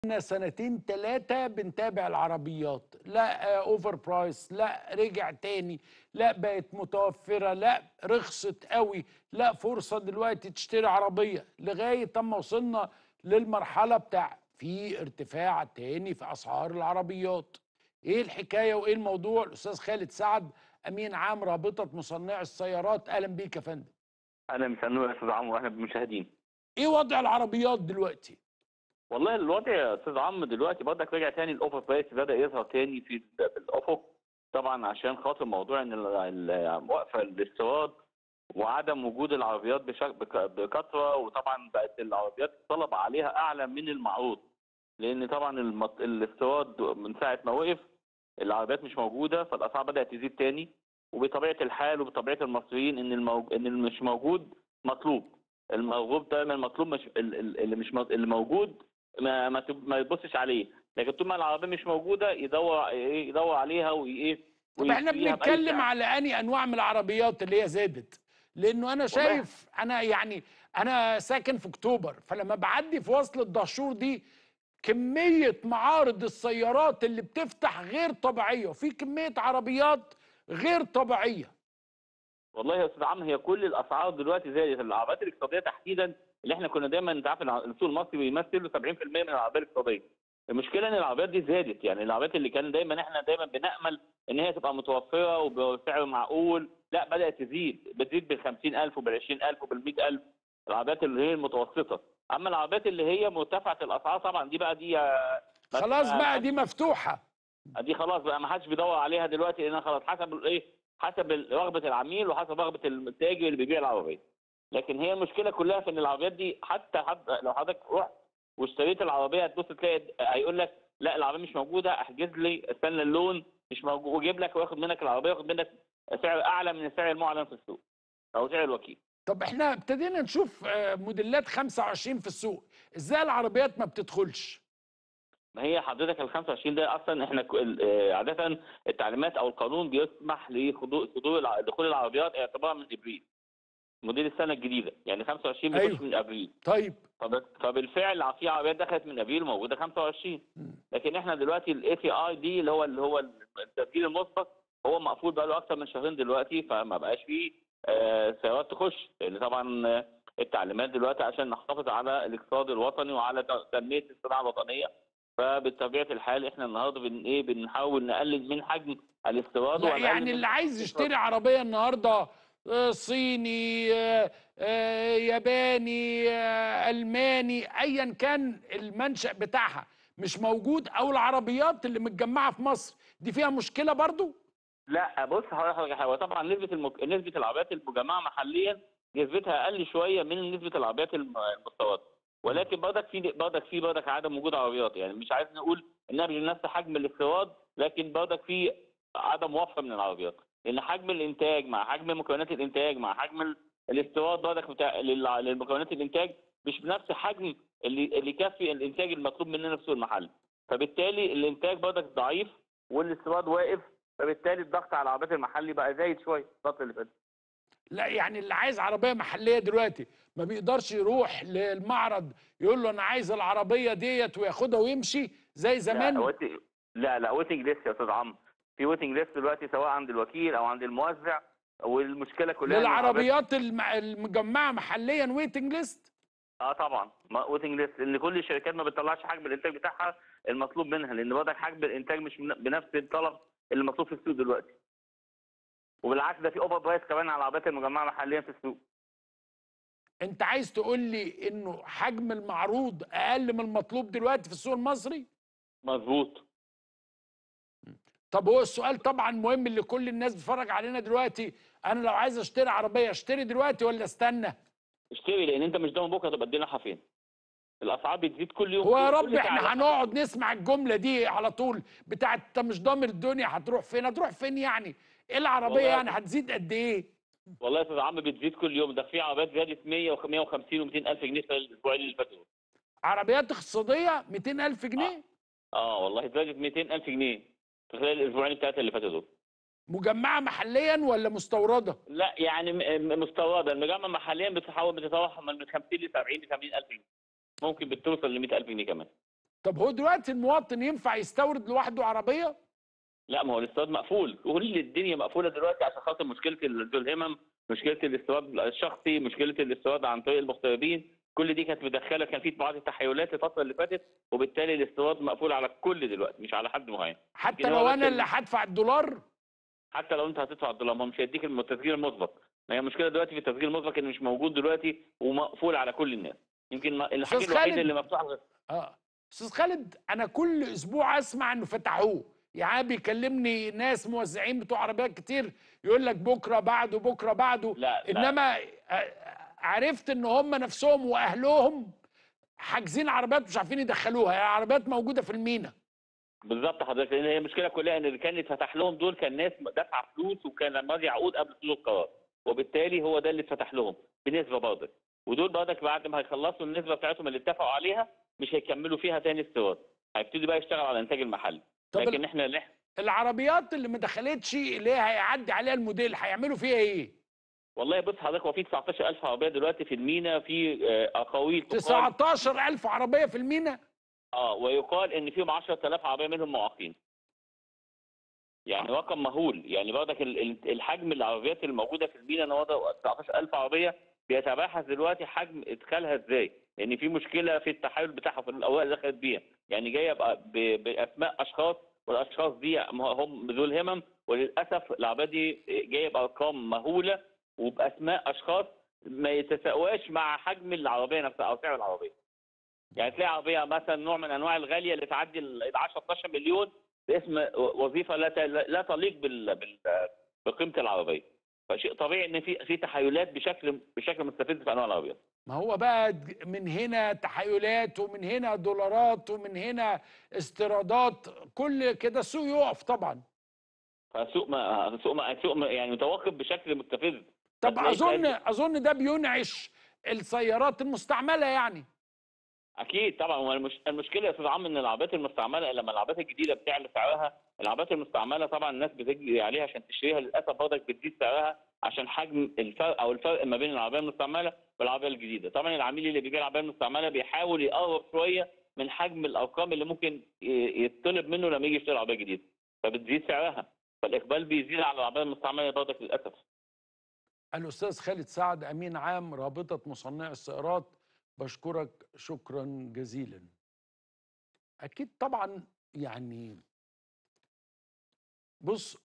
بقالنا سنتين ثلاثة بنتابع العربيات لا اوفر برايس لا رجع تاني لا بقت متوفرة لا رخصت قوي لا فرصة دلوقتي تشتري عربية لغاية اما وصلنا للمرحلة بتاع في ارتفاع تاني في اسعار العربيات ايه الحكاية وايه الموضوع الاستاذ خالد سعد امين عام رابطة مصنعي السيارات اهلا بيك يا فندم اهلا مساء يا استاذ عمرو واهلا بالمشاهدين ايه وضع العربيات دلوقتي والله الوضع يا استاذ عمرو دلوقتي برضك رجع تاني الاوفر برايس بدا يظهر تاني في في الافق طبعا عشان خاطر موضوع ان ال- ال- واقفه الاستيراد وعدم وجود العربيات بشك- بك- بكثره وطبعا بقت العربيات الطلب عليها اعلى من المعروض لان طبعا المط- الاستيراد من ساعه ما وقف العربيات مش موجوده فالاسعار بدات تزيد تاني وبطبيعه الحال وبطبيعه المصريين ان الموج... ان اللي مش موجود مطلوب المرغوب دايما مطلوب مش ال- ال- اللي مش مو- اللي موجود ما ما تب- ما يبصش عليه لكن طول ما العربيه مش موجوده يدور إيه، يدور عليها وايه طب احنا ويشتريها بأي بنتكلم سعر. على اني انواع من العربيات اللي هي زادت لانه انا شايف انا يعني انا ساكن في اكتوبر فلما بعدي في وصل الدهشور دي كميه معارض السيارات اللي بتفتح غير طبيعيه وفي كميه عربيات غير طبيعيه والله يا استاذ عمرو هي كل الاسعار دلوقتي زادت العربيات الاقتصاديه تحديدا اللي احنا كنا دايما انت عارف ان السوق المصري بيمثل 70% من العربيات الاقتصاديه المشكله ان العربيات دي زادت يعني العربيات اللي كان دايما احنا دايما بنامل ان هي تبقى متوفره وبسعر معقول لا بدات تزيد بتزيد بال 50000 وبال 20000 وبال 100000 العربيات اللي هي المتوسطه اما العربيات اللي هي مرتفعه الاسعار طبعا دي بقى دي آه، خلاص ما- بقى دي مفتوحه دي خلاص بقى ما حدش بيدور عليها دلوقتي لان خلاص حسب الايه حسب ال- رغبه العميل وحسب رغبه التاجر اللي بيبيع العربيه لكن هي المشكله كلها في ان العربيات دي حتى حد لو حضرتك رحت واشتريت العربيه هتبص تلاقي هيقول لك لا العربيه مش موجوده احجز لي استنى اللون مش موجود ويجيب لك وياخد منك العربيه وياخد منك سعر اعلى من السعر المعلن في السوق او سعر الوكيل طب احنا ابتدينا نشوف آه، موديلات 25 في السوق ازاي العربيات ما بتدخلش ما هي حضرتك ال 25 ده اصلا احنا ك- ال- آه، عاده التعليمات او القانون بيسمح لصدور صدور الع- دخول العربيات اعتبارا من ابريل موديل السنه الجديده يعني 25 بيخش أيوه. من ابريل طيب فب- فبالفعل في عربيات دخلت من ابريل موجوده 25 مم. لكن احنا دلوقتي الاي تي اي دي اللي هو اللي هو التسجيل المسبق هو مقفول بقى له اكتر من شهرين دلوقتي فما بقاش فيه آه، سيارات تخش لان طبعا آه، التعليمات دلوقتي عشان نحافظ على الاقتصاد الوطني وعلى ت- تنميه الصناعه الوطنيه فبطبيعه الحال احنا النهارده بن ايه بنحاول نقلل من حجم الاستيراد لا ونقلل يعني من اللي عايز الاستيراد. يشتري عربية النهاردة آه، صيني آه، آه، ياباني آه، ألماني أيا كان المنشأ بتاعها مش موجود أو العربيات اللي متجمعة في مصر دي فيها مشكلة برضو لا بص هقول لحضرتك حاجه هو طبعا نسبه المك... نسبه العربيات المجمعه محليا نسبتها اقل شويه من نسبه العربيات الم- المستورده ولكن برضك في برضك في برضك عدم وجود عربيات يعني مش عايز نقول انها مش بنفس حجم الاستيراد لكن برضك في عدم وفره من العربيات لان حجم الانتاج مع حجم مكونات الانتاج مع حجم ال- الاستيراد برضك بتاع لل- للمكونات الانتاج مش بنفس حجم اللي اللي يكفي الانتاج المطلوب مننا في السوق المحلي فبالتالي الانتاج برضك ضعيف والاستيراد واقف فبالتالي الضغط على العربيات المحلي بقى زايد شويه الفتره اللي فاتت لا يعني اللي عايز عربية محلية دلوقتي ما بيقدرش يروح للمعرض يقول له أنا عايز العربية ديت وياخدها ويمشي زي لا زمان ويت- لا لا ويتنج ليست يا استاذ عمرو في ويتنج ليست دلوقتي سواء عند الوكيل او عند الموزع والمشكله كلها إن العربيات- للعربيات الم- المجمعة محليا ويتنج ليست اه طبعا ويتنج ليست لان كل الشركات ما بتطلعش حجم الانتاج بتاعها المطلوب منها لان برضك حجم الانتاج مش من- بنفس الطلب اللي مطلوب في السوق دلوقتي وبالعكس ده في اوفر برايس كمان على العربيات المجمعه محليا في السوق انت عايز تقول لي انه حجم المعروض اقل من المطلوب دلوقتي في السوق المصري مظبوط طب هو السؤال طبعا مهم اللي كل الناس بتتفرج علينا دلوقتي انا لو عايز اشتري عربيه اشتري دلوقتي ولا استنى اشتري لان انت مش ضامن بكره تبقى الدنيا رايحه فين الاسعار بتزيد كل يوم هو يا كل رب ساعة. احنا هنقعد نسمع الجمله دي على طول بتاعت انت مش ضامن الدنيا هتروح فين هتروح فين يعني ايه العربيه والله يعني هتزيد قد ايه والله يا استاذ عمرو بتزيد كل يوم ده في عربيات زادت 100 و 150 و 200 الف جنيه في الاسبوعين اللي فاتوا عربيات اقتصاديه 200 الف جنيه اه والله زادت 200 الف جنيه في خلال الاسبوعين الثلاثه اللي فاتوا دول مجمعه محليا ولا مستورده لا يعني م- م- مستورده المجمع محليا بتحاول بتتراوح من 50 ل 70 ل 80 الف جنيه ممكن بتوصل ل 100 الف جنيه كمان طب هو دلوقتي المواطن ينفع يستورد لوحده عربيه لا ما هو الاستيراد مقفول كل الدنيا مقفوله دلوقتي عشان خاطر مشكله ال- ذو الهمم مشكله الاستيراد الشخصي مشكله الاستيراد عن طريق المغتربين كل دي كانت مدخله كان في بعض التحيلات الفتره اللي فاتت وبالتالي الاستيراد مقفول على الكل دلوقتي مش على حد معين حتى لكن هو لو بس انا ال- اللي هدفع الدولار حتى لو انت هتدفع الدولار ما هو مش هيديك الم- التسجيل المسبق ما هي المشكله دلوقتي في التسجيل المسبق انه مش موجود دلوقتي ومقفول على كل الناس يمكن ما- الحاجه أستاذ الوحيده خالد. اللي مفتوحه اه استاذ خالد انا كل اسبوع اسمع انه فتحوه يعني بيكلمني ناس موزعين بتوع عربيات كتير يقول لك بكره بعده بكره بعده لا لا انما آه، عرفت ان هم نفسهم واهلهم حاجزين عربيات مش عارفين يدخلوها يعني عربيات موجوده في المينا بالظبط حضرتك لان هي المشكله كلها ان اللي كان اتفتح لهم دول كان ناس دافعه فلوس وكان ماضي عقود قبل صدور القرار وبالتالي هو ده اللي اتفتح لهم بنسبه برضك ودول برضك بعد ما هيخلصوا النسبه بتاعتهم اللي اتفقوا عليها مش هيكملوا فيها تاني استيراد هيبتدي بقى يشتغل على الانتاج المحلي طب لكن احنا نح- العربيات اللي ما دخلتش اللي هي هيعدي عليها الموديل هيعملوا فيها ايه والله بص حضرتك هو في 19000 عربيه دلوقتي في المينا في آه، اقاويل تقال 19000 عربيه في المينا اه ويقال ان فيهم 10000 عربيه منهم معاقين يعني رقم مهول يعني برضك ال- ال- الحجم العربيات الموجوده في المينا النهارده 19000 عربيه بيتباحث دلوقتي حجم ادخالها ازاي لان في مشكله في التحايل بتاعها في الاوراق اللي دخلت بيها يعني جايه بقى ب- باسماء اشخاص والاشخاص دي هم ذو الهمم وللاسف العربيه دي جايه بارقام مهوله وباسماء اشخاص ما يتساواش مع حجم العربيه نفسها او سعر العربيه يعني تلاقي عربيه مثلا نوع من انواع الغاليه اللي تعدي ال 10 12 مليون باسم وظيفه لا ت- لا تليق بال بال بقيمه العربيه فشيء طبيعي ان في في تحيلات بشكل بشكل مستفز في انواع العربيات ما هو بقى د- من هنا تحيلات ومن هنا دولارات ومن هنا استيرادات كل كده السوق يقف طبعا فالسوق ما السوق ما السوق ما- يعني متوقف بشكل مستفز طب هتلاقي اظن كأن- اظن ده بينعش السيارات المستعمله يعني اكيد طبعا هو المش... المشكله يا استاذ عمرو ان العربيات المستعمله لما العربيات الجديده بتعلى سعرها العربيات المستعمله طبعا الناس بتجري عليها عشان تشتريها للاسف برضك بتزيد سعرها عشان حجم الفرق او الفرق ما بين العربيه المستعمله والعربيه الجديده طبعا العميل اللي بيبيع العربيه المستعمله بيحاول يقرب شويه من حجم الارقام اللي ممكن ي- يطلب منه لما يجي يشتري عربيه جديده فبتزيد سعرها فالاقبال بيزيد على العربيه المستعمله برضك للاسف الاستاذ خالد سعد امين عام رابطه مصنعي السيارات بشكرك شكرا جزيلا اكيد طبعا يعني بص